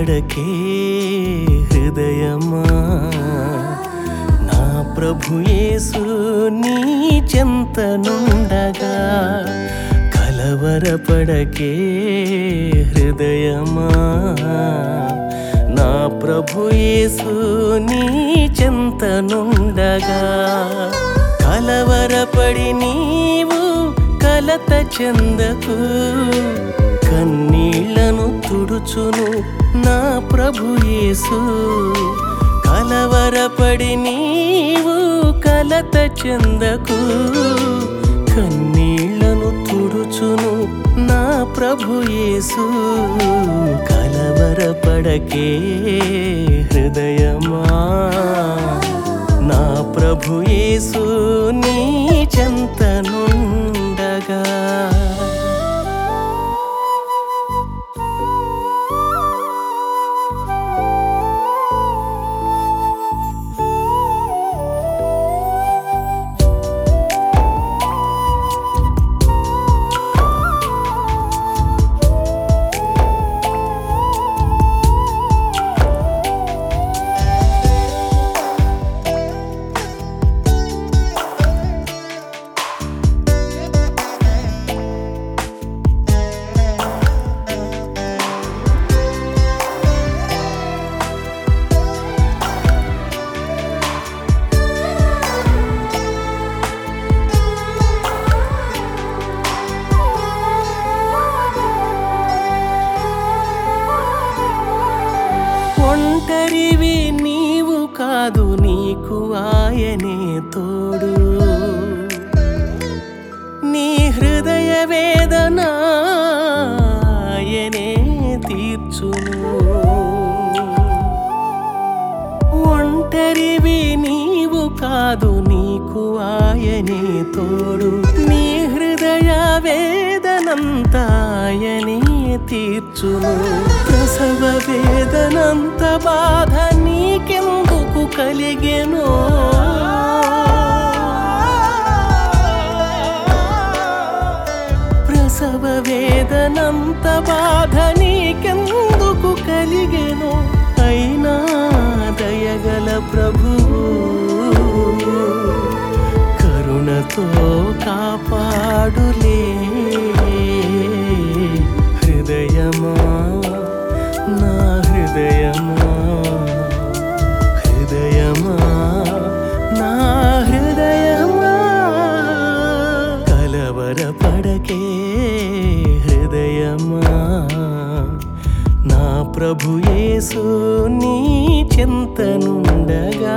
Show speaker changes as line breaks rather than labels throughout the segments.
కలవరపడకే హృదయమా నా ప్రభు యేసు నీ చెంతనుండగా కలవరపడకే హృదయమా నా ప్రభు యేసు నీ చెంతనుండగా కలవరపడి నీవు కలత చెందకు కన్నీళ్లను తుడుచును నా ప్రభు యేసు కలవరపడి నీవు కలత చెందకు కన్నీళ్లను తుడుచును నా ప్రభు యేసు కలవరపడకే హృదయమా నా ప్రభు యేసు నీ చెంతనుండగా ఒంటరివి నీవు కాదు నీకు ఆయనే తోడు నీ హృదయ వేదన ఆయనే తీర్చును ఒంటరివి నీవు కాదు నీకు ఆయనే తోడు నీ హృదయ వేదనంతా ఆయనే తీర్చును ప్రసవ వేదనంత బాధ నీకెందుకు కలిగెను ప్రసవ వేదనంత బాధ నీకెందుకు కలిగెను అయినా దయగల ప్రభువు కరుణతో కాపాడులే హృదయమా నా హృదయమా హృదయమా నా హృదయమా కలవరపడకే హృదయమా నా ప్రభు యేసు నీ చింతనుండగా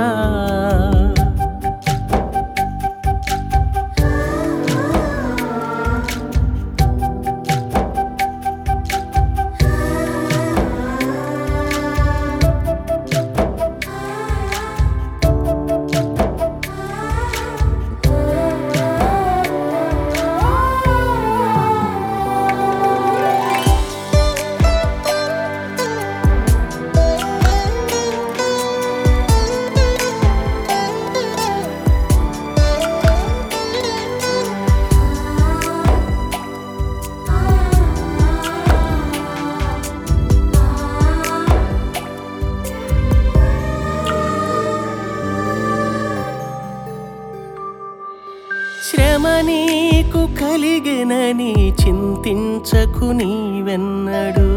శ్రమ నీకు కలిగినని చింతించకు నీవెన్నడు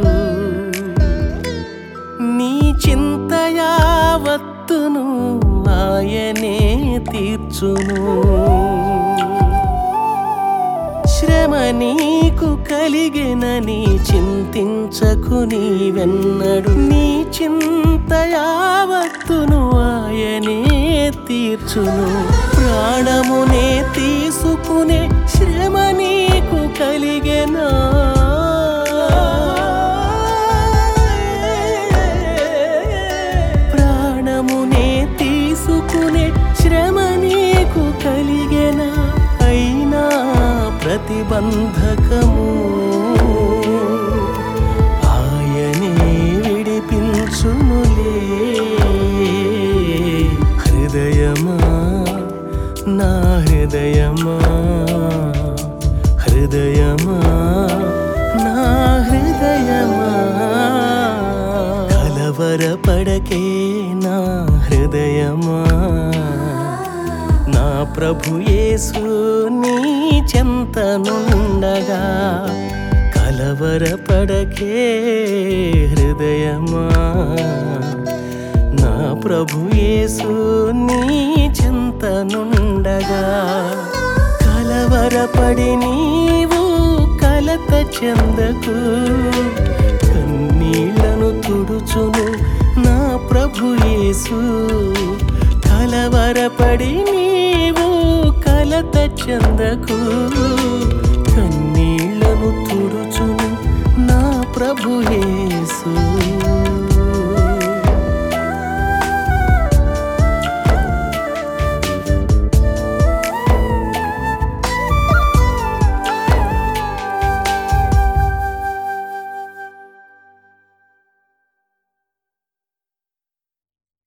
నీ చింత యావత్తును ఆయనే తీర్చును శ్రమ నీకు కలిగినని చింతించకు నీవెన్నడు నీ చింత యావత్తును ఆయనే తీర్చును ప్రాణమునే తీసుకునే శ్రమ నీకు కలిగెనా ప్రాణమునే తీసుకునే శ్రమ నీకు కలిగెనా అయినా ప్రతిబంధకము ఆయనే విడిపించుములే హృదయమా నా హృదయమా హృదయమా కలవరపడకే నా హృదయమా నా ప్రభు యేసు నీ చెంతనుండగా కలవరపడకే హృదయమా నా ప్రభు యేసు నీ చింతనుండగా కలవరపడి నీవు కలత చెందకు కన్నీళ్లను తుడుచును నా ప్రభు యేసు కలవరపడి నీవు కలత చెందకు కన్నీళ్లను తుడుచును నా ప్రభు యేసు